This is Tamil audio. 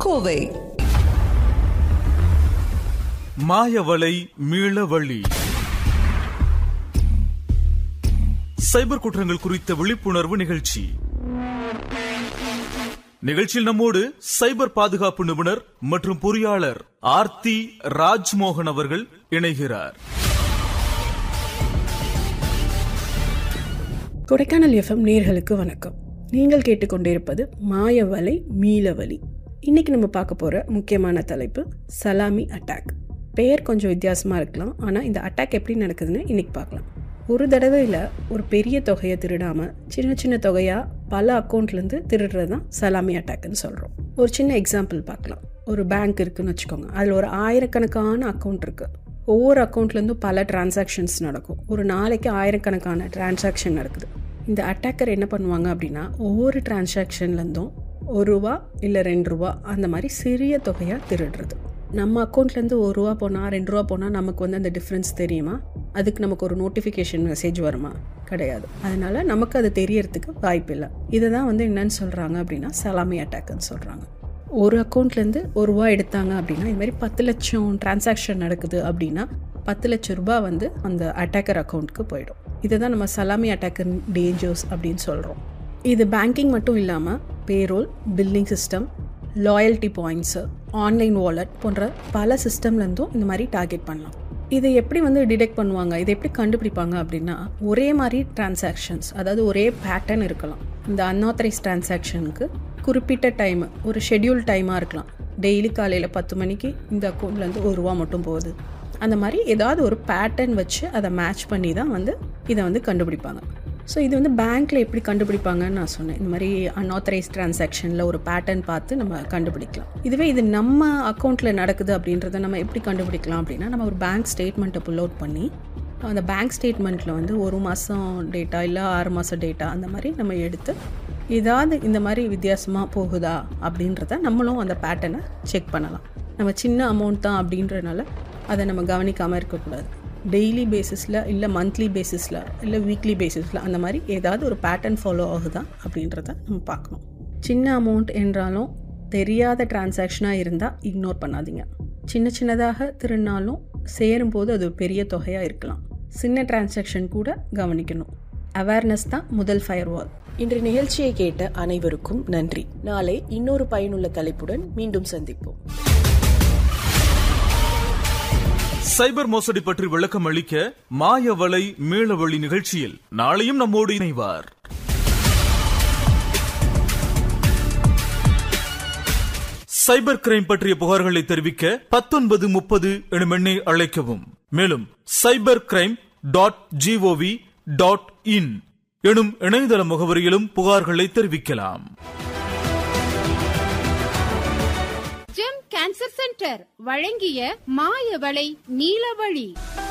கோவை மாயவலை மீளவழி சைபர் குற்றங்கள் குறித்த விழிப்புணர்வு நிகழ்ச்சி நிகழ்ச்சியில் நம்மோடு சைபர் பாதுகாப்பு நிபுணர் மற்றும் பொறியாளர் ஆர்த்தி ராஜ்மோகன் அவர்கள் இணைகிறார் கொடைக்கானல் எஃப்எம் நேர்களுக்கு வணக்கம் நீங்கள் கேட்டுக்கொண்டிருப்பது மாயவலை மீளவலி இன்னைக்கு நம்ம பார்க்க போகிற முக்கியமான தலைப்பு சலாமி அட்டாக் பெயர் கொஞ்சம் வித்தியாசமாக இருக்கலாம் ஆனால் இந்த அட்டாக் எப்படி நடக்குதுன்னு இன்னைக்கு பார்க்கலாம் ஒரு தடவையில் ஒரு பெரிய தொகையை திருடாமல் சின்ன சின்ன தொகையாக பல அக்கௌண்ட்லேருந்து திருடுறது தான் சலாமி அட்டாக்னு சொல்கிறோம் ஒரு சின்ன எக்ஸாம்பிள் பார்க்கலாம் ஒரு பேங்க் இருக்குன்னு வச்சுக்கோங்க அதில் ஒரு ஆயிரக்கணக்கான அக்கௌண்ட் இருக்குது ஒவ்வொரு அக்கௌண்ட்லேருந்தும் பல டிரான்சாக்ஷன்ஸ் நடக்கும் ஒரு நாளைக்கு ஆயிரக்கணக்கான டிரான்சாக்ஷன் நடக்குது இந்த அட்டாக்கர் என்ன பண்ணுவாங்க அப்படின்னா ஒவ்வொரு டிரான்சாக்ஷன்லேருந்தும் ஒரு ரூபா இல்லை ரெண்டு ரூபா அந்த மாதிரி சிறிய தொகையாக திருடுறது நம்ம அக்கௌண்ட்லேருந்து ஒரு ரூபா போனால் ரெண்டு ரூபா போனால் நமக்கு வந்து அந்த டிஃப்ரென்ஸ் தெரியுமா அதுக்கு நமக்கு ஒரு நோட்டிஃபிகேஷன் மெசேஜ் வருமா கிடையாது அதனால நமக்கு அது தெரியறதுக்கு வாய்ப்பு இல்லை இதை தான் வந்து என்னன்னு சொல்கிறாங்க அப்படின்னா சலாமி அட்டாக்னு சொல்கிறாங்க ஒரு அக்கௌண்ட்லேருந்து ஒரு ரூபா எடுத்தாங்க அப்படின்னா இது மாதிரி பத்து லட்சம் டிரான்சாக்ஷன் நடக்குது அப்படின்னா பத்து லட்சம் ரூபாய் வந்து அந்த அட்டாக்கர் அக்கௌண்ட்டுக்கு போயிடும் இதை தான் நம்ம சலாமி அட்டாக்கர் டேஞ்சர்ஸ் அப்படின்னு சொல்கிறோம் இது பேங்கிங் மட்டும் இல்லாமல் payroll billing system loyalty points online wallet போன்ற பல சிஸ்டம்லேருந்தும் இந்த மாதிரி டார்கெட் பண்ணலாம் இதை எப்படி வந்து டிடெக்ட் பண்ணுவாங்க இதை எப்படி கண்டுபிடிப்பாங்க அப்படின்னா ஒரே மாதிரி டிரான்சாக்ஷன்ஸ் அதாவது ஒரே பேட்டர்ன் இருக்கலாம் இந்த அன்ஆத்தரைஸ் டிரான்சாக்ஷனுக்கு குறிப்பிட்ட டைம் ஒரு ஷெட்யூல் டைமாக இருக்கலாம் டெய்லி காலையில் பத்து மணிக்கு இந்த அக்கௌண்ட்லேருந்து ஒரு ரூபா மட்டும் போகுது அந்த மாதிரி ஏதாவது ஒரு பேட்டர்ன் வச்சு அதை மேட்ச் பண்ணி தான் வந்து இதை வந்து கண்டுபிடிப்பாங்க ஸோ இது வந்து பேங்க்கில் எப்படி கண்டுபிடிப்பாங்கன்னு நான் சொன்னேன் இந்த மாதிரி அன்ஆத்தரைஸ் டிரான்சாக்ஷனில் ஒரு பேட்டர்ன் பார்த்து நம்ம கண்டுபிடிக்கலாம் இதுவே இது நம்ம அக்கௌண்ட்டில் நடக்குது அப்படின்றத நம்ம எப்படி கண்டுபிடிக்கலாம் அப்படின்னா நம்ம ஒரு பேங்க் ஸ்டேட்மெண்ட்டை புல் அவுட் பண்ணி அந்த பேங்க் ஸ்டேட்மெண்ட்டில் வந்து ஒரு மாதம் டேட்டா இல்லை ஆறு மாதம் டேட்டா அந்த மாதிரி நம்ம எடுத்து ஏதாவது இந்த மாதிரி வித்தியாசமாக போகுதா அப்படின்றத நம்மளும் அந்த பேட்டர்னை செக் பண்ணலாம் நம்ம சின்ன அமௌண்ட் தான் அப்படின்றனால அதை நம்ம கவனிக்காமல் இருக்கக்கூடாது டெய்லி பேசிஸில் இல்லை மந்த்லி பேசிஸில் இல்லை வீக்லி பேசிஸில் அந்த மாதிரி ஏதாவது ஒரு பேட்டர்ன் ஃபாலோ ஆகுதா அப்படின்றத நம்ம பார்க்கணும் சின்ன அமௌண்ட் என்றாலும் தெரியாத டிரான்சாக்ஷனாக இருந்தால் இக்னோர் பண்ணாதீங்க சின்ன சின்னதாக திருநாளும் சேரும்போது அது ஒரு பெரிய தொகையாக இருக்கலாம் சின்ன டிரான்சாக்ஷன் கூட கவனிக்கணும் அவேர்னஸ் தான் முதல் ஃபயர்வால் இன்று நிகழ்ச்சியை கேட்ட அனைவருக்கும் நன்றி நாளை இன்னொரு பயனுள்ள தலைப்புடன் மீண்டும் சந்திப்போம் சைபர் மோசடி பற்றி விளக்கம் அளிக்க மாயவலை மீளவழி நிகழ்ச்சியில் நாளையும் நம்மோடு இணைவார் சைபர் கிரைம் பற்றிய புகார்களை தெரிவிக்க பத்தொன்பது முப்பது எனும் எண்ணை அழைக்கவும் மேலும் cyber crime dot GOV dot in எனும் இணையதள முகவரியிலும் புகார்களை தெரிவிக்கலாம் ஜெம் கேன்சர் சென்டர் வழங்கிய மாயவளை நீலவழி